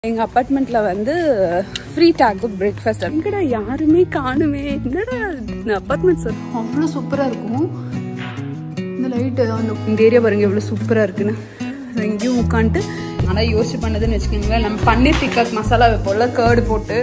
எங்கள் அப்பார்ட்மெண்ட்டில் வந்து ஃப்ரீ டாக்கு பிரேக்ஃபாஸ்ட் எங்கடா யாருமே காணுமே என்னடா இந்த அப்பார்ட்மெண்ட் சார் அவ்வளோ சூப்பராக இருக்கும் இந்த லைட்டு அந்த இந்த ஏரியா பாருங்க எவ்வளோ சூப்பராக இருக்குன்னு அது எங்கேயும் உட்காந்துட்டு ஆனால் யோசிச்சு பண்ணதுன்னு வச்சுக்கோங்களேன் நம்ம பன்னீர் டிக்காக் மசாலா வைப்போம்ல கேர்டு போட்டு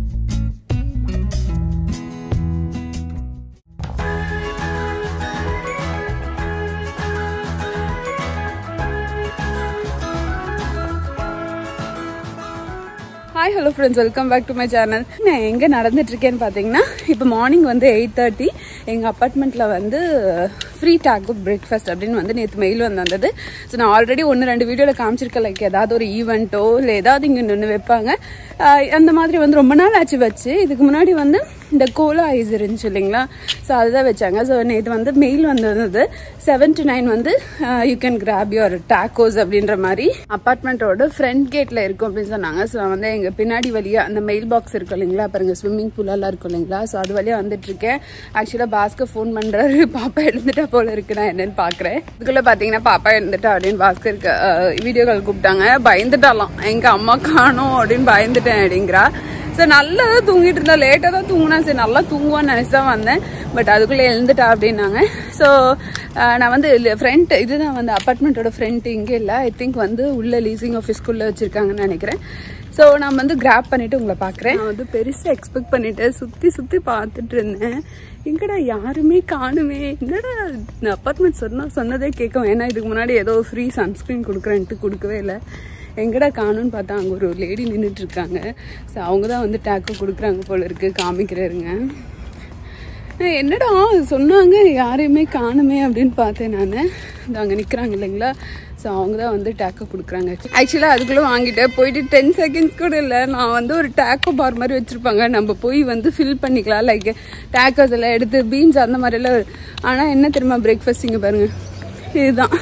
hi hello friends welcome back to my channel நான் எங்கே நடந்துட்டு இருக்கேன்னு பார்த்தீங்கன்னா இப்போ மார்னிங் வந்து எயிட் தேர்ட்டி எங்கள் அப்பார்ட்மெண்ட்டில் வந்து ஃப்ரீ டாக்கு பிரேக்ஃபாஸ்ட் அப்படின்னு வந்து நேற்று மெயில் வந்து வந்தது ஸோ நான் ஆல்ரெடி ஒன்று ரெண்டு வீடியோவில் காமிச்சிருக்கேன் லைக் ஏதாவது ஒரு ஈவெண்ட்டோ இல்லை ஏதாவது இங்கே ஒன்று வைப்பாங்க ஆஹ் அந்த மாதிரி வந்து ரொம்ப நாள் ஆச்சு வச்சு இதுக்கு முன்னாடி வந்து இந்த கோலா ஐஸ் இருந்துச்சு இல்லைங்களா ஸோ அதுதான் வச்சாங்க ஸோ நேற்று வந்து மெயில் வந்து வந்தது செவன் டு நைன் வந்து you can grab your tacos அப்படின்ற மாதிரி அப்பார்ட்மெண்ட்டோட ஃப்ரண்ட் கேட்டில் இருக்கும் அப்படின்னு சொன்னாங்க ஸோ நான் வந்து எங்கள் பின்னாடி வழியாக அந்த மெயில் பாக்ஸ் இருக்கும் இல்லைங்களா பாருங்க ஸ்விம்மிங் பூலெல்லாம் இருக்கும் இல்லைங்களா ஸோ அது வழியாக வந்துட்டு இருக்கேன் ஆக்சுவலாக பாஸ்கர் ஃபோன் பண்ணுறாரு பாப்பா எழுந்துட்டா போல இருக்கு நான் என்னன்னு பார்க்குறேன் இதுக்குள்ளே பார்த்தீங்கன்னா பாப்பா எழுந்துட்டா அப்படின்னு பாஸ்கருக்கு வீடியோ கால் கூப்பிட்டாங்க பயந்துட்டாலாம் எங்கள் அம்மா காணோம் அப்படின்னு பயந்துட்டேன் அப்படிங்கிறா சரி நல்லா தான் தூங்கிட்டு இருந்தா லேட்டாக தான் தூங்கினா சரி நல்லா தூங்குவான்னு நினச்சி தான் வந்தேன் பட் அதுக்குள்ளே எழுந்துட்டா அப்படின்னாங்க ஸோ நான் வந்து ஃப்ரண்ட் இதுதான் வந்து அப்பார்ட்மெண்ட்டோட ஃப்ரண்ட் இங்கே இல்லை ஐ திங்க் வந்து உள்ள லீசிங் ஆஃபீஸ்க்குள்ளே வச்சுருக்காங்கன்னு நினைக்கிறேன் ஸோ நான் வந்து கிராப் பண்ணிட்டு உங்களை பார்க்குறேன் நான் வந்து பெருசாக எக்ஸ்பெக்ட் பண்ணிட்டு சுற்றி சுற்றி பார்த்துட்டு இருந்தேன் எங்கடா யாருமே காணுமே என்னடா இந்த அப்பார்ட்மெண்ட் சொன்னா சொன்னதே கேட்கும் ஏன்னா இதுக்கு முன்னாடி ஏதோ ஃப்ரீ சன்ஸ்க்ரீன் கொடுக்குறேன்ட்டு கொடுக்கவே இல்லை எங்கடா காணும்னு பார்த்தா அங்கே ஒரு லேடி நின்றுட்டு இருக்காங்க ஸோ அவங்க தான் வந்து டேக்கு கொடுக்குறாங்க போல இருக்கு காமிக்கிறாருங்க நான் என்னடா சொன்னாங்க யாரையுமே காணுமே அப்படின்னு பார்த்தேன் நான் இந்த அங்கே நிற்கிறாங்க இல்லைங்களா ஸோ அவங்க தான் வந்து டேக்கோ கொடுக்குறாங்க ஆக்சுவலாக அதுக்குள்ளே வாங்கிட்டேன் போயிட்டு டென் செகண்ட்ஸ் கூட இல்லை நான் வந்து ஒரு டேக்கோ பார் மாதிரி வச்சுருப்பாங்க நம்ம போய் வந்து ஃபில் பண்ணிக்கலாம் லைக் டேக்கோஸ் எல்லாம் எடுத்து பீன்ஸ் அந்த மாதிரிலாம் ஆனால் என்ன தெரியுமா பிரேக்ஃபாஸ்ட் இங்கே பாருங்கள் இதுதான்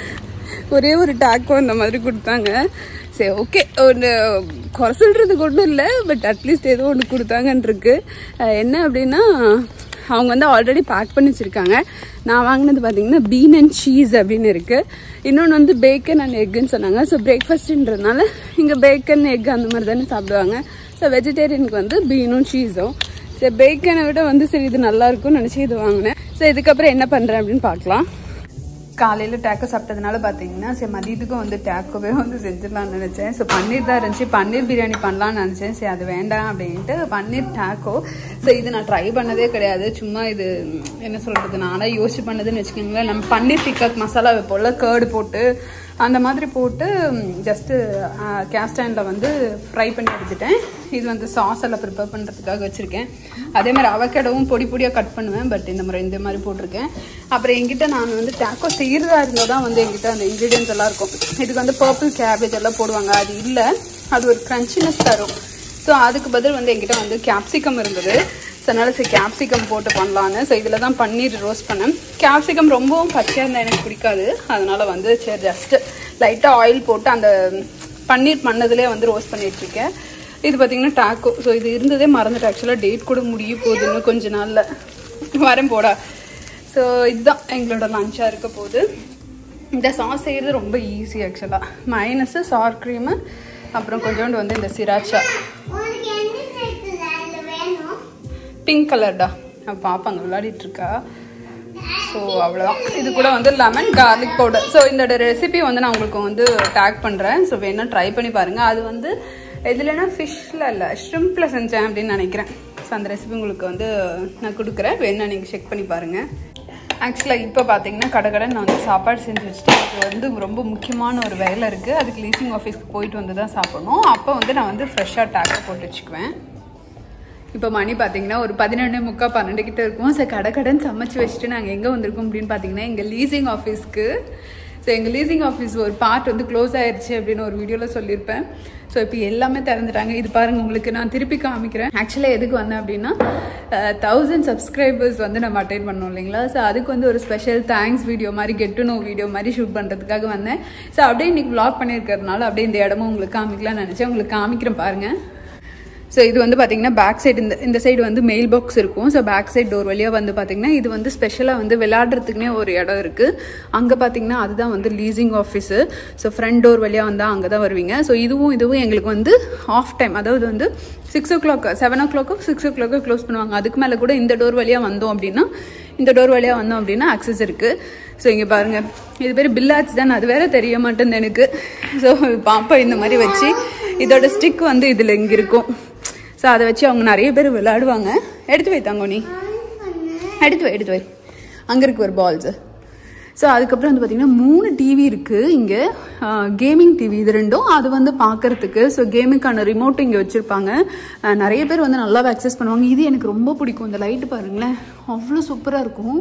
ஒரே ஒரு டேக்கோ இந்த மாதிரி கொடுத்தாங்க சரி ஓகே ஒன்று குறை சொல்கிறதுக்கு ஒன்றும் இல்லை பட் அட்லீஸ்ட் ஏதோ ஒன்று கொடுத்தாங்கன்னு இருக்கு அஹ் என்ன அப்படின்னா அவங்க வந்து ஆல்ரெடி பேக் பண்ணி வச்சுருக்காங்க நான் வாங்கினது பார்த்தீங்கன்னா பீன் அண்ட் சீஸ் அப்படின்னு இருக்குது இன்னொன்று வந்து பேக்கன் அண்ட் எக்குன்னு சொன்னாங்க ஸோ பிரேக்ஃபாஸ்ட்ன்றதுனால இங்கே பேக்கன் எக் அந்த மாதிரி தானே சாப்பிடுவாங்க ஸோ வெஜிடேரியனுக்கு வந்து பீனும் சீஸும் சரி பேக்கனை விட வந்து சரி இது நல்லா இருக்கும்னு நினச்சி இது வாங்கினேன் ஸோ இதுக்கப்புறம் என்ன பண்ணுறேன் அப்படின்னு பார்க்கலாம் காலையில் டேக்கோ சாப்பிட்டதுனால பார்த்தீங்கன்னா சரி மதியத்துக்கும் வந்து டேக்கோவே வந்து செஞ்சிடலாம்னு நினச்சேன் ஸோ பன்னீர் தான் இருந்துச்சு பன்னீர் பிரியாணி பண்ணலாம்னு நினச்சேன் சரி அது வேண்டாம் அப்படின்ட்டு பன்னீர் டேக்கோ ஸோ இது நான் ட்ரை பண்ணதே கிடையாது சும்மா இது ம், என்ன சொல்கிறது நானாக யோசிச்சு பண்ணதுன்னு வச்சுக்கோங்களேன் நம்ம பன்னீர் டிக்காக் மசாலா வைப்போம்ல கேர்டு போட்டு அந்த மாதிரி போட்டு ஜஸ்ட்டு கேஸ்டாண்டில் வந்து ஃப்ரை பண்ணி எடுத்துட்டேன் இது வந்து சாஸ் எல்லாம் ப்ரிப்பேர் பண்ணுறதுக்காக வச்சுருக்கேன் அதே மாதிரி அவக்கடவும் பொடி பொடியாக கட் பண்ணுவேன் பட் இந்த மாதிரி இந்த மாதிரி போட்டிருக்கேன் அப்புறம் எங்கிட்ட நான் வந்து டேக்கோ செய்கிறதா இருந்தால் தான் வந்து எங்கிட்ட அந்த இன்க்ரீடியன்ஸ் எல்லாம் இருக்கும் இதுக்கு வந்து பர்பிள் கேபேஜ் எல்லாம் போடுவாங்க அது இல்லை அது ஒரு க்ரன்ச்சினஸ் தரும் ஸோ அதுக்கு பதில் வந்து எங்கிட்ட வந்து கேப்சிகம் இருந்தது ஸோ அதனால சரி கேப்சிகம் போட்டு பண்ணலான்னு ஸோ இதில் தான் பன்னீர் ரோஸ்ட் பண்ணேன் கேப்சிகம் ரொம்பவும் பச்சையாக இருந்தால் எனக்கு பிடிக்காது அதனால வந்து சரி ஜஸ்ட் லைட்டாக ஆயில் போட்டு அந்த பன்னீர் பண்ணதுலேயே வந்து ரோஸ்ட் பண்ணி வச்சுருக்கேன் இது பார்த்தீங்கன்னா டாக்கோ ஸோ இது இருந்ததே மறந்துட்டு ஆக்சுவலாக டேட் கூட முடிய போகுதுன்னு கொஞ்ச நாளில் வரேன் போடா ஸோ இதுதான் எங்களோட லஞ்சாக இருக்க போகுது இந்த சாஸ் செய்கிறது ரொம்ப ஈஸி ஆக்சுவலாக மைனஸு சார் க்ரீமு அப்புறம் கொஞ்சோண்டு வந்து இந்த சிராச்சா உனக்கு என்ன சேர்த்துல அதுல வேணும் பிங்க் கலர்டா அவள் பாப்பாங்க விளையாடிட்டு இருக்கா ஸோ அவ்வளோதான் இது கூட வந்து லெமன் கார்லிக் பவுடர் ஸோ இந்த ரெசிபி வந்து நான் உங்களுக்கு வந்து டேக் பண்ணுறேன் ஸோ வேணா ட்ரை பண்ணி பாருங்கள் அது வந்து எதுலனா ஃபிஷ்ஷில் இல்லை ஷ்ரிம்பில் செஞ்சேன் அப்படின்னு நினைக்கிறேன் ஸோ அந்த ரெசிபி உங்களுக்கு வந்து நான் கொடுக்குறேன் வேணா நீங்கள் செக் பண்ணி பாருங்கள் ஆக்சுவலாக இப்போ பார்த்தீங்கன்னா கடைக்கடன் நான் வந்து சாப்பாடு செஞ்சு வச்சுட்டு எனக்கு வந்து ரொம்ப முக்கியமான ஒரு வேலை இருக்குது அதுக்கு லீசிங் ஆஃபீஸ்க்கு போயிட்டு வந்து தான் சாப்பிடணும் அப்போ வந்து நான் வந்து ஃப்ரெஷ்ஷாக டேக்கை போட்டு வச்சுக்குவேன் இப்போ மணி பார்த்தீங்கன்னா ஒரு பதினொன்று முக்கால் பன்னெண்டு கிட்ட இருக்கும் ஸோ கடை கடன் சமைச்சு வச்சுட்டு நாங்கள் எங்கே வந்திருக்கோம் அப்படின்னு பார்த்தீங்கன்னா எங்கள் லீசிங் ஆஃபீஸ்க்கு ஸோ எங்கள் லீசிங் ஆஃபீஸ் ஒரு பார்ட் வந்து க்ளோஸ் ஆயிருச்சு அப்படின்னு ஒரு வீடியோவில் சொல்லியிருப்பேன் ஸோ இப்போ எல்லாமே திறந்துட்டாங்க இது பாருங்கள் உங்களுக்கு நான் திருப்பி காமிக்கிறேன் ஆக்சுவலாக எதுக்கு வந்தேன் அப்படின்னா தௌசண்ட் சப்ஸ்கிரைபர்ஸ் வந்து நம்ம அட்டைன் பண்ணோம் இல்லைங்களா ஸோ அதுக்கு வந்து ஒரு ஸ்பெஷல் தேங்க்ஸ் வீடியோ மாதிரி கெட் டு நோ வீடியோ மாதிரி ஷூட் பண்ணுறதுக்காக வந்தேன் ஸோ அப்படியே இன்னைக்கு vlog பண்ணியிருக்கிறதுனால அப்படியே இந்த இடமும் உங்களுக்கு காமிக்கலாம்னு நினச்சேன் உங்களுக்கு காமிக்கிறேன் பாருங்கள் ஸோ இது வந்து பார்த்தீங்கன்னா பேக் சைடு இந்த இந்த சைடு வந்து மெயில் பாக்ஸ் இருக்கும் ஸோ பேக் சைடு டோர் வழியாக வந்து பார்த்தீங்கன்னா இது வந்து ஸ்பெஷலாக வந்து விளையாடுறதுக்குனே ஒரு இடம் இருக்குது அங்கே பார்த்தீங்கன்னா அதுதான் வந்து leasing office so front door வழியாக வந்தால் அங்கே தான் வருவீங்க ஸோ இதுவும் இதுவும் எங்களுக்கு வந்து ஆஃப் டைம் அதாவது வந்து சிக்ஸ் ஓ கிளாக் செவன் ஓ கிளாக்கோ சிக்ஸ் ஓ கிளாக்கோ க்ளோஸ் பண்ணுவாங்க அதுக்கு மேலே கூட இந்த டோர் வழியாக வந்தோம் அப்படின்னா இந்த டோர் வழியாக வந்தோம் அப்படின்னா அக்சஸ் இருக்குது ஸோ இங்கே பாருங்கள் இது பேர் பில்லாச்சு தான் அது வேற தெரிய மாட்டேங்குது எனக்கு ஸோ பாப்பா இந்த மாதிரி வச்சு இதோட ஸ்டிக் வந்து இதில் இங்கே இருக்கும் ஸோ அதை வச்சு அவங்க நிறைய பேர் விளையாடுவாங்க எடுத்து வை தங்கோ நீ எடுத்து வை எடுத்து வை அங்கே இருக்கு ஒரு பால்ஸு ஸோ அதுக்கப்புறம் வந்து பார்த்தீங்கன்னா மூணு டிவி இருக்குது இங்கே கேமிங் டிவி இது ரெண்டும் அது வந்து பார்க்கறதுக்கு ஸோ கேமுக்கான ரிமோட் இங்கே வச்சுருப்பாங்க அஹ், நிறைய பேர் வந்து நல்லாவே அக்சஸ் பண்ணுவாங்க இது எனக்கு ரொம்ப பிடிக்கும் இந்த லைட்டு பாருங்களேன் அவ்வளோ சூப்பராக இருக்கும்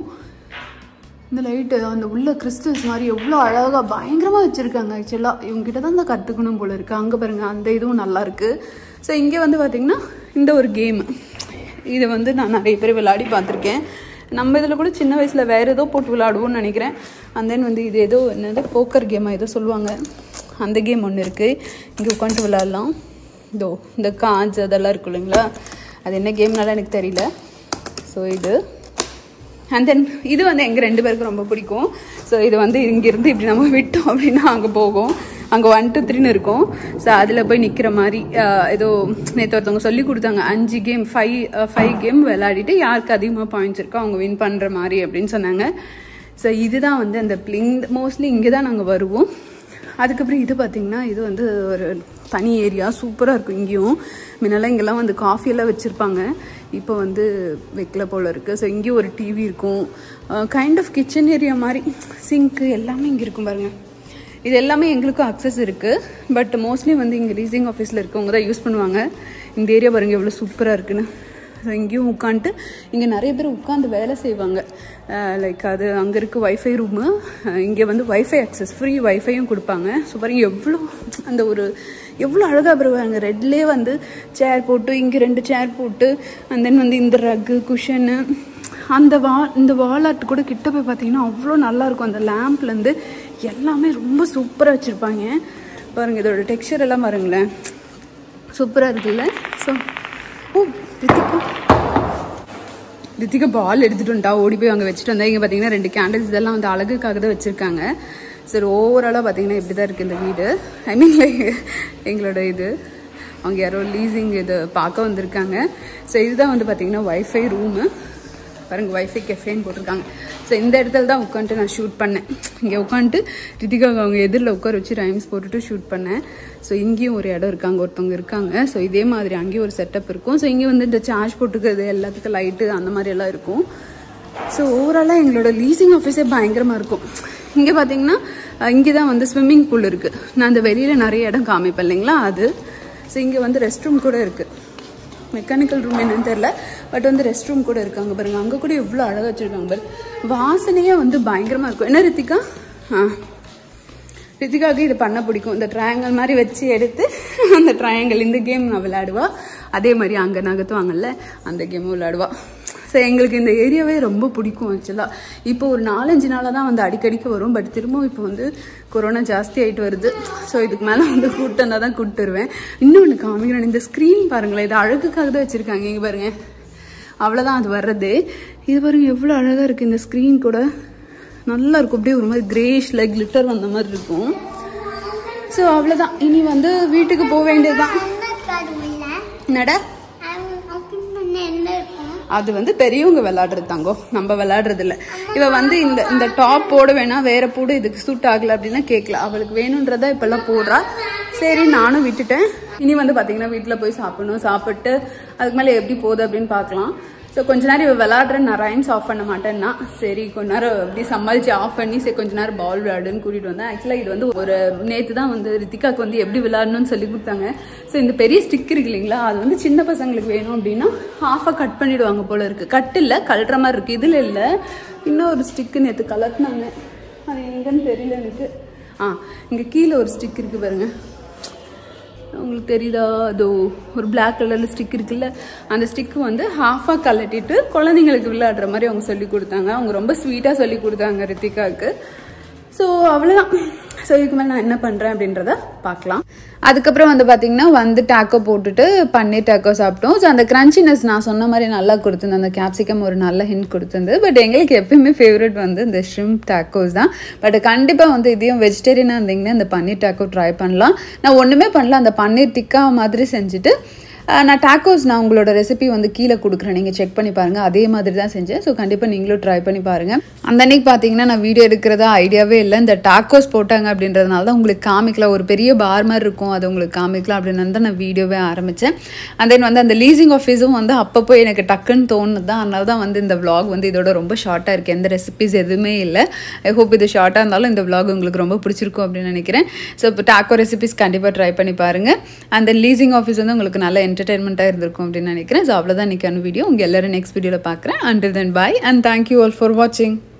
இந்த லைட்டு அந்த உள்ள கிறிஸ்டல்ஸ் மாதிரி எவ்வளோ அழகாக பயங்கரமாக வச்சுருக்காங்க ஆக்சுவலாக இவங்ககிட்ட தான் தான் கற்றுக்கணும் போல இருக்குது அங்கே பாருங்கள் அந்த இதுவும் நல்லா இருக்கு ஸோ இங்கே வந்து பார்த்திங்கன்னா இந்த ஒரு கேமு இதை வந்து நான் நிறைய பேர் விளையாடி பார்த்துருக்கேன் நம்ம இதில் கூட சின்ன வயசில் வேறு ஏதோ போட்டு விளையாடுவோம்னு நினைக்கிறேன் அண்ட் தென் வந்து இது ஏதோ என்னது போக்கர் கேமாக ஏதோ சொல்லுவாங்க அந்த கேம் ஒன்று இருக்குது இங்கே உட்காந்துட்டு விளையாடலாம் இதோ இந்த காஞ்சு அதெல்லாம் இருக்கும் இல்லைங்களா அது என்ன கேம்னால எனக்கு தெரியல ஸோ இது அண்ட் தென் இது வந்து எங்கள் ரெண்டு பேருக்கும் ரொம்ப பிடிக்கும் ஸோ இது வந்து இங்கேருந்து இப்படி நம்ம விட்டோம் அப்படின்னா அங்கே போகும் அங்கே ஒன் டூ த்ரீன்னு இருக்கும் ஸோ அதில் போய் நிற்கிற மாதிரி ஆஹ், ஏதோ நேற்று ஒருத்தவங்க சொல்லி கொடுத்தாங்க அஞ்சு கேம் ஃபைவ் ஃபைவ் கேம் விளையாடிட்டு யாருக்கு அதிகமாக பாயிண்ட்ஸ் இருக்கோ அவங்க வின் பண்ணுற மாதிரி அப்படின்னு சொன்னாங்க ஸோ இதுதான் வந்து அந்த பிளிங் மோஸ்ட்லி இங்கே தான் நாங்கள் வருவோம் அதுக்கப்புறம் இது பார்த்திங்கன்னா இது வந்து ஒரு தனி ஏரியா சூப்பராக இருக்கும் இங்கேயும் முன்னெல்லாம் இங்கெல்லாம் வந்து காஃபியெல்லாம் வச்சுருப்பாங்க இப்போ வந்து வைக்கல போல் இருக்குது ஸோ இங்கேயும் ஒரு டிவி இருக்கும் கைண்ட் ஆஃப் கிச்சன் ஏரியா மாதிரி சிங்க்கு எல்லாமே இங்கே இருக்கும் பாருங்கள் இது எல்லாமே எங்களுக்கும் அக்சஸ் இருக்குது பட் மோஸ்ட்லி வந்து இங்கே லீசிங் ஆஃபீஸில் இருக்கவங்க தான் யூஸ் பண்ணுவாங்க இந்த ஏரியா பாருங்கள் எவ்வளோ சூப்பராக இருக்குன்னு ஸோ இங்கேயும் உட்காந்துட்டு இங்கே நிறைய பேர் உட்காந்து வேலை செய்வாங்க லைக் அது அங்கே இருக்க வைஃபை ரூமு இங்கே வந்து வைஃபை அக்சஸ் ஃப்ரீ வைஃபையும் கொடுப்பாங்க ஸோ பாருங்க எவ்வளோ அந்த ஒரு எவ்வளோ அழகாக வருவாங்க ரெட்லேயே வந்து சேர் போட்டு இங்கே ரெண்டு சேர் போட்டு அண்ட் தென் வந்து இந்த ரக்கு குஷனு அந்த வா இந்த வால் ஆர்ட் கூட கிட்ட போய் பார்த்தீங்கன்னா அவ்வளோ நல்லா இருக்கும் அந்த லேம்ப்லேருந்து எல்லாமே ரொம்ப சூப்பராக வச்சுருப்பாங்க பாருங்கள் இதோட டெக்ஸ்சர் எல்லாம் பாருங்களேன் சூப்பராக இருக்குல்ல ஸோ ஓ ரித்திகா ரித்திகா பால் எடுத்துட்டு வந்துட்டா ஓடி போய் அங்கே வச்சுட்டு வந்தா இங்கே பார்த்தீங்கன்னா ரெண்டு கேண்டில்ஸ் இதெல்லாம் வந்து அழகுக்காக தான் வச்சுருக்காங்க சரி ஓவராலாக பார்த்தீங்கன்னா இப்படி தான் இருக்குது இந்த வீடு ஐ மீன் லைக் எங்களோட இது அவங்க யாரோ லீசிங் இது பார்க்க வந்திருக்காங்க ஸோ இதுதான் வந்து பார்த்தீங்கன்னா வைஃபை ரூமு பாருங்க வைஃபை கெஃபேன்னு போட்டிருக்காங்க ஸோ இந்த இடத்துல தான் உட்காந்துட்டு நான் ஷூட் பண்ணேன் இங்கே உட்காந்துட்டு ரித்திகாவை அவங்க எதிரில் உட்கார வச்சு ரைம்ஸ் போட்டுட்டு ஷூட் பண்ணேன் ஸோ இங்கேயும் ஒரு இடம் இருக்காங்க ஒருத்தவங்க இருக்காங்க ஸோ இதே மாதிரி அங்கேயும் ஒரு செட்டப் இருக்கும் ஸோ இங்கே வந்து இந்த சார்ஜ் போட்டுக்கிறது எல்லாத்துக்கும் லைட்டு அந்த மாதிரி எல்லாம் இருக்கும் ஸோ ஓவராலாக எங்களோட லீசிங் ஆஃபீஸே பயங்கரமாக இருக்கும் இங்கே பார்த்தீங்கன்னா இங்கே தான் வந்து ஸ்விம்மிங் பூல் இருக்குது நான் அந்த வெளியில் நிறைய இடம் காமிப்பேன் இல்லைங்களா அது ஸோ இங்கே வந்து ரெஸ்ட் ரூம் கூட இருக்குது மெக்கானிக்கல் ரூம் என்னன்னு தெரில பட் வந்து ரெஸ்ட் ரூம் கூட இருக்காங்க பாருங்க அங்கே கூட எவ்வளோ அழகாக வச்சுருக்காங்க பாரு வாசனையே வந்து பயங்கரமாக இருக்கும் என்ன ரித்திகா ஆ ரித்திகாவுக்கு இது பண்ண பிடிக்கும் இந்த ட்ரையாங்கல் மாதிரி வச்சு எடுத்து அந்த ட்ரையாங்கல் இந்த கேம் நான் விளையாடுவா அதே மாதிரி அங்கே நகர்த்துவாங்கல்ல அந்த கேமும் விளையாடுவா ஸோ எங்களுக்கு இந்த ஏரியாவே ரொம்ப பிடிக்கும் ஆக்சுவலாக இப்போ ஒரு நாலஞ்சு நாளாக தான் வந்து அடிக்கடிக்கு வரும் பட் திரும்பவும் இப்போ வந்து கொரோனா ஜாஸ்தி ஆகிட்டு வருது ஸோ இதுக்கு மேலே வந்து கூப்பிட்டு தான் கூப்பிட்டு வருவேன் இன்னொன்று காமிக்கிறேன் இந்த ஸ்க்ரீன் பாருங்களேன் இது அழகுக்காக தான் வச்சுருக்காங்க இங்கே பாருங்க அவ்வளோதான் அது வர்றது இது பாருங்க எவ்வளோ அழகாக இருக்குது இந்த ஸ்க்ரீன் கூட நல்லா இருக்கும் அப்படியே ஒரு மாதிரி கிரேஷில் கிளிட்டர் வந்த மாதிரி இருக்கும் ஸோ அவ்வளோதான் இனி வந்து வீட்டுக்கு போக வேண்டியதுதான் அந்த கார்டு உள்ள என்னடா ஓப்பன் பண்ண என்ன இருக்கும் அது வந்து பெரியவங்க விளையாடுறது தாங்கோ நம்ம விளையாடுறது இல்ல இவ வந்து இந்த இந்த டாப் போட வேணா வேற போடு இதுக்கு சூட் ஆகல அப்படின்னா கேட்கல அவளுக்கு வேணுன்றதா இப்பெல்லாம் போடுறா சரி நானும் விட்டுட்டேன் இனி வந்து பாத்தீங்கன்னா வீட்டுல போய் சாப்பிடணும் சாப்பிட்டு அதுக்கு மேல எப்படி போகுது அப்படின்னு பார்க்கலாம் ஸோ கொஞ்ச நேரம் இவ விளையாடுறேன் நான் ரைம்ஸ் ஆஃப் பண்ண மாட்டேன்னா சரி கொஞ்ச நேரம் அப்படி சமாளிச்சு ஆஃப் பண்ணி சரி கொஞ்ச நேரம் பால் விளையாடுன்னு கூட்டிட்டு வந்தேன் ஆக்சுவலாக இது வந்து ஒரு நேற்று தான் வந்து ரித்திகாக்கு வந்து எப்படி விளையாடணும்னு சொல்லி கொடுத்தாங்க ஸோ இந்த பெரிய ஸ்டிக் இருக்கு இல்லைங்களா அது வந்து சின்ன பசங்களுக்கு வேணும் அப்படின்னா ஹாஃபாக கட் பண்ணிடுவாங்க போல இருக்கு கட் இல்லை கலட்டுற மாதிரி இருக்கு இதில் இல்லை இன்னும் ஒரு ஸ்டிக்கு நேற்று கலட்டினாங்க அது எங்கன்னு தெரியல எனக்கு ஆ இங்கே கீழே ஒரு ஸ்டிக் இருக்கு பாருங்க உங்களுக்கு தெரியுதா அதோ ஒரு பிளாக் கலரில் ஸ்டிக் இருக்குல்ல அந்த ஸ்டிக்கு வந்து ஹாஃபாக கலட்டிட்டு குழந்தைங்களுக்கு விளையாடுற மாதிரி அவங்க சொல்லி கொடுத்தாங்க அவங்க ரொம்ப ஸ்வீட்டாக சொல்லி கொடுத்தாங்க ரித்திகாவுக்கு ஸோ அவ்வளோதான் ஸோ இதுக்கு மேலே நான் என்ன பண்ணுறேன் அப்படின்றத பார்க்கலாம் அதுக்கப்புறம் வந்து பார்த்தீங்கன்னா வந்து டேக்கோ போட்டுட்டு பன்னீர் டேக்கோ சாப்பிட்டோம் ஸோ அந்த கிரன்ச்சினஸ் நான் சொன்ன மாதிரி நல்லா கொடுத்துருந்தேன் அந்த கேப்சிகம் ஒரு நல்ல ஹிண்ட் கொடுத்துருந்து பட் எங்களுக்கு எப்பயுமே ஃபேவரட் வந்து இந்த ஷ்ரிம் டேக்கோஸ் தான் பட் கண்டிப்பாக வந்து இதையும் வெஜிடேரியனாக இருந்தீங்கன்னா இந்த பன்னீர் டேக்கோ ட்ரை பண்ணலாம் நான் ஒன்றுமே பண்ணல அந்த பன்னீர் டிக்கா மாதிரி செஞ்சுட்டு அஹ் நான் டாக்கோஸ் நான் உங்களோட ரெசிபி வந்து கீழே கொடுக்குறேன் நீங்கள் செக் பண்ணி பாருங்கள் அதே மாதிரி தான் செஞ்சேன் ஸோ கண்டிப்பாக நீங்களும் ட்ரை பண்ணி பாருங்கள் அந்த அன்னைக்கு பார்த்தீங்கன்னா நான் வீடியோ எடுக்கிறதா ஐடியாவே இல்லை இந்த டாக்கோஸ் போட்டாங்க அப்படின்றதுனால தான் உங்களுக்கு காமிக்கல ஒரு பெரிய பார் மாதிரி இருக்கும் அது உங்களுக்கு காமிக்கலாம் அப்படின்னு தான் நான் வீடியோவே ஆரம்பித்தேன் அண்ட் தென் வந்து அந்த லீசிங் ஆஃபீஸும் வந்து அப்பப்போ எனக்கு டக்குன்னு தோணுது தான் அதனால தான் வந்து இந்த vlog வந்து இதோட ரொம்ப ஷார்ட்டாக இருக்குது எந்த ரெசிபிஸ் எதுவுமே இல்லை ஐ ஹோப் இது ஷார்ட்டாக இருந்தாலும் இந்த vlog உங்களுக்கு ரொம்ப பிடிச்சிருக்கும் அப்படின்னு நினைக்கிறேன் ஸோ இப்போ டாக்கோ ரெசிபிஸ் கண்டிப்பாக ட்ரை பண்ணி பாருங்கள் அந்த லீசிங் ஆஃபீஸ் வந்து உங்களுக்கு நல்ல என்டர்டைன்மெண்ட்டாக இருந்திருக்கும் அப்படின்னு நினைக்கிறேன் ஸோ அவ்வளோதான் இன்றைக்கான வீடியோ உங்கள் எல்லாரும் நெக்ஸ்ட் வீடியோவில் பார்க்குறேன் until then bye and thank you all for வாட்சிங்